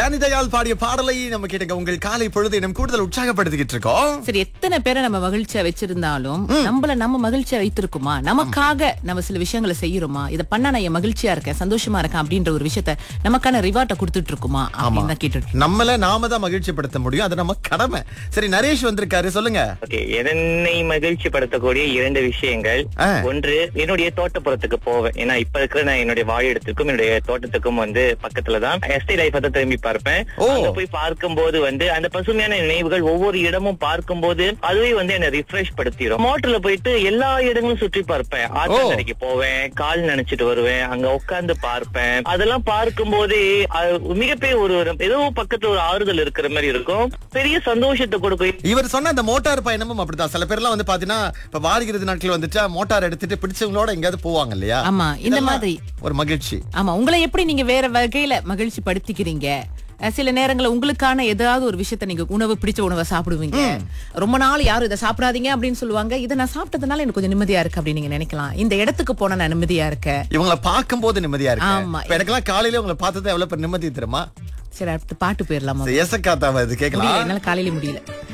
Danny Dayal பாடிய பாடலை நம்ம கேட்டுங்க உங்கள் காலை பொழுதை நம்ம கூடுதல் உற்சாகப்படுத்திக்கிட்டு இருக்கோம் சரி எத்தனை பேரை நம்ம மகிழ்ச்சியா வச்சிருந்தாலும் நம்மள நம்ம மகிழ்ச்சியா வைத்திருக்குமா நமக்காக நம்ம சில விஷயங்களை செய்யறோமா இதை பண்ணா நான் என் மகிழ்ச்சியா இருக்கேன் சந்தோஷமா இருக்கேன் அப்படின்ற ஒரு விஷயத்த நமக்கான ரிவார்ட்டை கொடுத்துட்டு இருக்குமா அப்படின்னு தான் கேட்டுட்டு இருக்கோம். நம்மள நாம தான் மகிழ்ச்சிப்படுத்த முடியும் அது நம்ம கடமை சரி நரேஷ் வந்திருக்காரு சொல்லுங்க ஓகே என்னை மகிழ்ச்சி படுத்தக்கூடிய இரண்டு விஷயங்கள் ஆ. ஒன்று என்னுடைய தோட்டப்புறத்துக்கு போவேன் ஏன்னா இப்ப இருக்கிற நான் என்னுடைய வாழிடத்துக்கும் என்னுடைய தோட்டத்துக்கும் வந்து பக்கத்துல தான் எஸ்டி லைஃப் தான் திரும்பி பார்ப்பேன் ஓ. அங்க போய் பார்க்கும்போது வந்து அந்த பசுமையான நினைவுகள் ஒவ்வொரு இடமும் பார்க்கும்போது அதுவே வந்து என்ன ரிஃப்ரெஷ் படுத்திடும் மோட்டர்ல போயிட்டு எல்லா இடங்களும் சுற்றி பார்ப்பேன் ஆற்றங்கரைக்கு போவேன் கால் நினைச்சிட்டு வருவேன் அங்க உட்கார்ந்து பார்ப்பேன் அதெல்லாம் பார்க்கும்போதே அது மிகப்பெரிய ஒரு ஒரு- ஏதோ பக்கத்துல ஒரு ஆறுதல் இருக்கிற மாதிரி இருக்கும் பெரிய சந்தோஷத்தை கொடுக்கும் இவர் சொன்ன அந்த மோட்டார் பயணமும் அப்படிதான் சில பேர்லாம் வந்து பாத்தீங்கன்னா இப்ப வாரிகிறது நாட்கள் வந்துட்டா மோட்டார் எடுத்துட்டு பிடிச்சவங்களோட எங்கேயாவது போவாங்க இல்லையா ஆமா இந்த இதெல்லாம் மாதிரி ஒரு மகிழ்ச்சி ஆமா உங்களை எப்படி நீங்க வேற வகையில மகிழ்ச்சி படுத்திக்கிறீங்க அஹ் சில நேரங்கள்ல உங்களுக்கான ஏதாவது ஒரு விஷயத்த நீங்க உணவு பிடிச்ச உணவை சாப்பிடுவீங்க ரொம்ப நாள் யாரும் இதை சாப்பிடாதீங்க அப்படின்னு சொல்லுவாங்க இதை நான் சாப்பிட்டதுனால எனக்கு கொஞ்சம் நிம்மதியா இருக்கு அப்படின்னு நீங்க நினைக்கலாம் இந்த இடத்துக்கு போனா நான் நிம்மதியா இருக்கேன் இவங்கள பார்க்கும்போது நிம்மதியா இருக்கு ஆமா. இப்ப எனக்கெல்லாம் காலையில உங்களை பார்த்தது எவ்வளவு பெரிய நிம்மதி தெரியுமா சரி அடுத்து பாட்டு போயிடலாமா எசக்காத்தாவை இது கேட்கலாம் முடியல என்னால காலையில முடியல